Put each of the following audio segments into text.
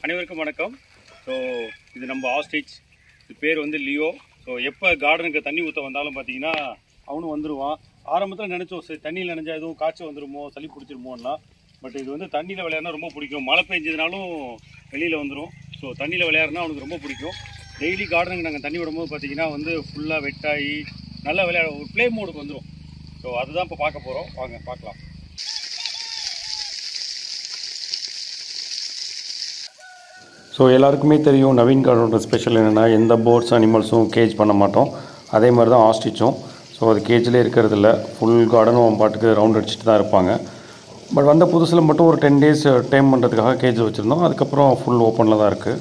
அனைவருக்கும் வணக்கம் ஸோ இது நம்ம ஆஸ்டிச் இது பேர் வந்து லியோ ஸோ எப்போ கார்டனுக்கு தண்ணி ஊற்ற வந்தாலும் பார்த்தீங்கன்னா அவனும் வந்துடுவான் ஆரம்பத்தில் நினச்சோம் சரி தண்ணியில் நினைஞ்சா எதுவும் காய்ச்சல் வந்துருமோ சளி பிடிச்சிருமோன்னா பட் இது வந்து தண்ணியில் விளையாடுனா ரொம்ப பிடிக்கும் மழை பெஞ்சதுனாலும் வெளியில் வந்துடும் ஸோ தண்ணியில் விளையாடுனா அவனுக்கு ரொம்ப பிடிக்கும் டெய்லி கார்டனுக்கு நாங்கள் தண்ணி விடும்போது பார்த்தீங்கன்னா வந்து ஃபுல்லாக வெட்டாகி நல்லா விளையாட ஒரு ப்ளே மோடுக்கு வந்துடும் ஸோ அதுதான் இப்போ பார்க்க போகிறோம் வாங்க பார்க்கலாம் ஸோ எல்லாருக்குமே தெரியும் நவீன் கார்டனோட ஸ்பெஷல் என்னென்னா எந்த போர்ட்ஸ் அனிமல்ஸும் கேஜ் பண்ண மாட்டோம் அதே மாதிரி தான் ஆஸ்டிச்சும் ஸோ அது கேஜ்லேயே இருக்கிறது இல்லை ஃபுல் கார்டனும் அவன் பாட்டுக்கு ரவுண்ட் அடிச்சுட்டு தான் இருப்பாங்க பட் வந்த புதுசில் மட்டும் ஒரு டென் டேஸ் டைம் பண்ணுறதுக்காக கேஜ் வச்சுருந்தோம் அதுக்கப்புறம் ஃபுல் ஓப்பனில் தான் இருக்குது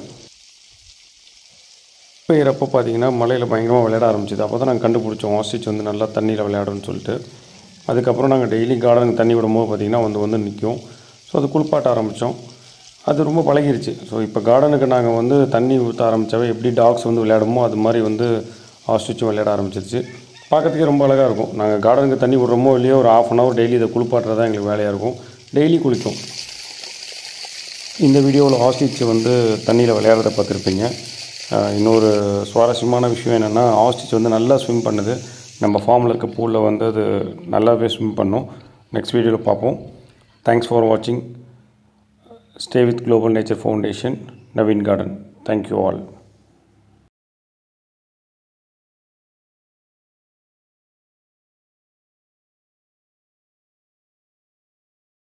பெய்யறப்போ பார்த்தீங்கன்னா மலையில் பயங்கரமாக விளையாட ஆரம்பிச்சிது அப்போ தான் நாங்கள் கண்டுபிடிச்சோம் ஆஸ்டிச் வந்து நல்லா தண்ணியில் விளையாடுன்னு சொல்லிட்டு அதுக்கப்புறம் நாங்கள் டெய்லி கார்டனுக்கு தண்ணி விடும்போது பார்த்திங்கன்னா வந்து வந்து நிற்கும் ஸோ அது குளிப்பாட்ட ஆரம்பித்தோம் அது ரொம்ப பழகிருச்சு ஸோ இப்போ கார்டனுக்கு நாங்கள் வந்து தண்ணி ஊற்ற ஆரம்பித்தாவே எப்படி டாக்ஸ் வந்து விளையாடுமோ அது மாதிரி வந்து ஆஸ்டிச்சும் விளையாட ஆரம்பிச்சிருச்சு பார்க்கறதுக்கே ரொம்ப அழகாக இருக்கும் நாங்கள் கார்டனுக்கு தண்ணி விடுறோமோ இல்லையோ ஒரு ஆஃப் அன் ஹவர் டெய்லி இதை குளிப்பாட்டுறது தான் எங்களுக்கு வேலையாக இருக்கும் டெய்லி குளிக்கும் இந்த வீடியோவில் ஆஸ்டிச் வந்து தண்ணியில் விளையாடுறத பார்த்துருப்பீங்க அஹ் இன்னொரு சுவாரஸ்யமான விஷயம் என்னென்னா ஆஸ்டிச் வந்து நல்லா ஸ்விம் பண்ணுது நம்ம ஃபார்மில் இருக்க பூலில் வந்து அது நல்லாவே ஸ்விம் பண்ணும் நெக்ஸ்ட் வீடியோவில் பார்ப்போம் தேங்க்ஸ் ஃபார் வாட்சிங் stay with Global Nature Foundation Naveen Garden thank you all